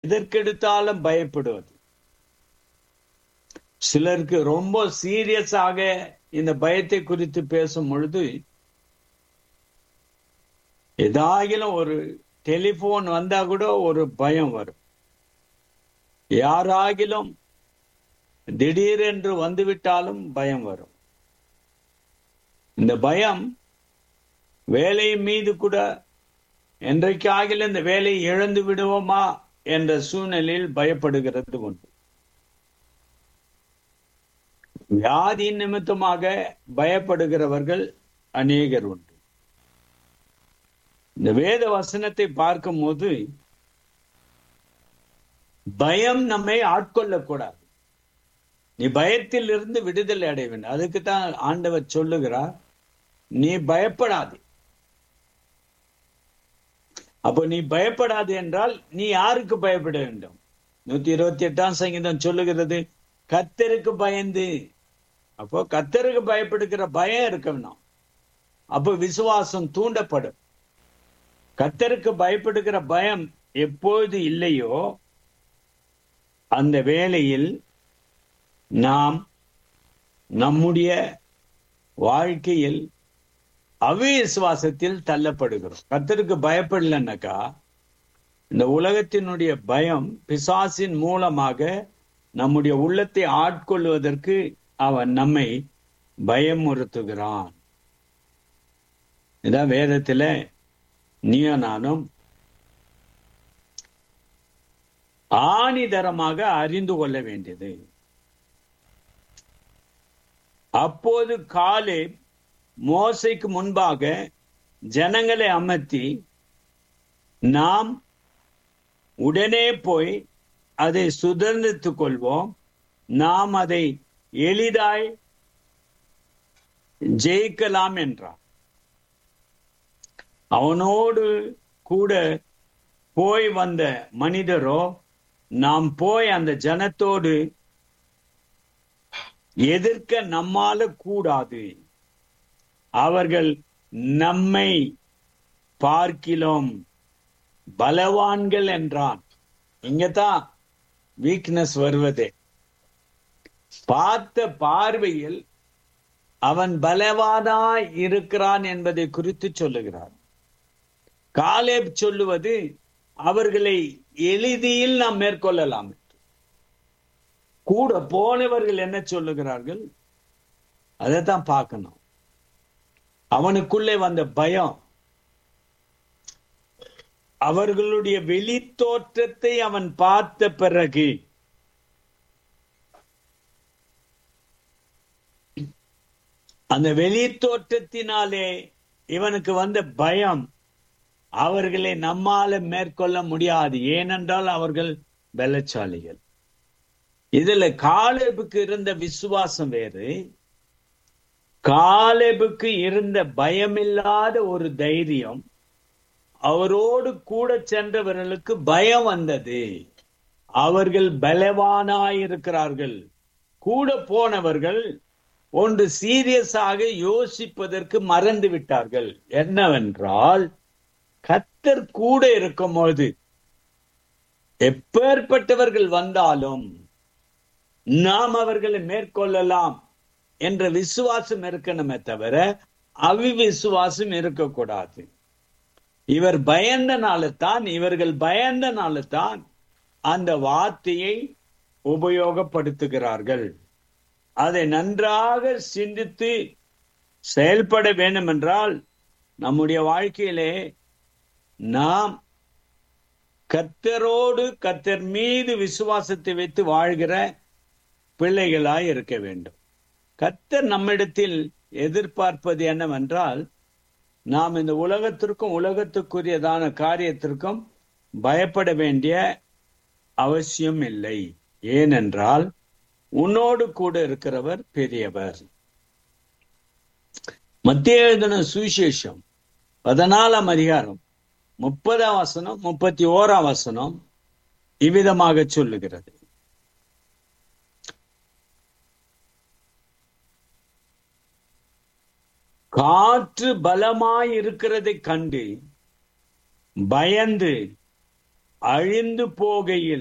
எதற்கெடுத்தாலும் பயப்படுவது சிலருக்கு ரொம்ப சீரியஸாக இந்த பயத்தை குறித்து பேசும் பொழுது ஏதாகிலும் ஒரு டெலிபோன் வந்தா கூட ஒரு பயம் வரும் யாராகிலும் திடீரென்று வந்துவிட்டாலும் பயம் வரும் இந்த பயம் வேலை மீது கூட என்றைக்காகிலும் இந்த வேலையை இழந்து விடுவோமா என்ற சூழ்நிலையில் பயப்படுகிறது உண்டு வியாதி நிமித்தமாக பயப்படுகிறவர்கள் அநேகர் உண்டு இந்த வேத வசனத்தை பார்க்கும் போது பயம் நம்மை ஆட்கொள்ளக்கூடாது நீ பயத்தில் இருந்து விடுதலை அடைய வேண்டும் அதுக்கு தான் ஆண்டவர் சொல்லுகிறார் நீ பயப்படாது அப்போ நீ பயப்படாது என்றால் நீ யாருக்கு பயப்பட வேண்டும் நூத்தி இருபத்தி எட்டாம் சங்கீதம் சொல்லுகிறது கத்தருக்கு பயந்து அப்போ கத்தருக்கு பயப்படுகிற பயம் இருக்கணும் அப்போ விசுவாசம் தூண்டப்படும் கத்தருக்கு பயப்படுகிற பயம் எப்போது இல்லையோ அந்த வேளையில் நாம் நம்முடைய வாழ்க்கையில் அவிசுவாசத்தில் தள்ளப்படுகிறோம் கத்தருக்கு பயப்படலன்னாக்கா இந்த உலகத்தினுடைய பயம் பிசாசின் மூலமாக நம்முடைய உள்ளத்தை ஆட்கொள்வதற்கு அவன் நம்மை பயமுறுத்துகிறான் இதான் வேதத்துல நீயோ நானும் ஆணிதரமாக அறிந்து கொள்ள வேண்டியது அப்போது காலே மோசைக்கு முன்பாக ஜனங்களை அமர்த்தி நாம் உடனே போய் அதை சுதந்திரத்துக் கொள்வோம் நாம் அதை எளிதாய் ஜெயிக்கலாம் என்றார் அவனோடு கூட போய் வந்த மனிதரோ நாம் போய் அந்த ஜனத்தோடு எதிர்க்க நம்மால கூடாது அவர்கள் நம்மை பார்க்கிலும் பலவான்கள் என்றான் இங்கதான் வீக்னஸ் வருவதே பார்த்த பார்வையில் அவன் பலவானாய் இருக்கிறான் என்பதை குறித்து சொல்லுகிறார் காலேப் சொல்லுவது அவர்களை எளிதில் நாம் மேற்கொள்ளலாம் கூட போனவர்கள் என்ன சொல்லுகிறார்கள் அதைத்தான் பார்க்கணும் அவனுக்குள்ளே வந்த பயம் அவர்களுடைய வெளி தோற்றத்தை அவன் பார்த்த பிறகு அந்த வெளி தோற்றத்தினாலே இவனுக்கு வந்த பயம் அவர்களை நம்மால மேற்கொள்ள முடியாது ஏனென்றால் அவர்கள் பலச்சாலிகள் இதுல காலேபுக்கு இருந்த விசுவாசம் வேறு காலேபுக்கு இருந்த பயமில்லாத ஒரு தைரியம் அவரோடு கூட சென்றவர்களுக்கு பயம் வந்தது அவர்கள் பலவானாயிருக்கிறார்கள் கூட போனவர்கள் ஒன்று சீரியஸாக யோசிப்பதற்கு மறந்து விட்டார்கள் என்னவென்றால் கத்தர் கூட இருக்கும் போது எப்பேற்பட்டவர்கள் வந்தாலும் நாம் அவர்களை மேற்கொள்ளலாம் என்ற விசுவாசம் இருக்கணுமே தவிர அவிவிசுவாசம் இருக்கக்கூடாது இவர் பயந்தனால தான் இவர்கள் பயந்தனால தான் அந்த வார்த்தையை உபயோகப்படுத்துகிறார்கள் அதை நன்றாக சிந்தித்து செயல்பட வேண்டும் என்றால் நம்முடைய வாழ்க்கையிலே நாம் கத்தரோடு கத்தர் மீது விசுவாசத்தை வைத்து வாழ்கிற பிள்ளைகளாய் இருக்க வேண்டும் கத்தர் நம்மிடத்தில் எதிர்பார்ப்பது என்னவென்றால் நாம் இந்த உலகத்திற்கும் உலகத்துக்குரியதான காரியத்திற்கும் பயப்பட வேண்டிய அவசியம் இல்லை ஏனென்றால் உன்னோடு கூட இருக்கிறவர் பெரியவர் மத்திய எழுதின சுவிசேஷம் பதினாலாம் அதிகாரம் முப்பதாம் வசனம் முப்பத்தி ஓராம் வசனம் இவ்விதமாக சொல்லுகிறது காற்று பலமாய் இருக்கிறதை கண்டு பயந்து அழிந்து போகையில்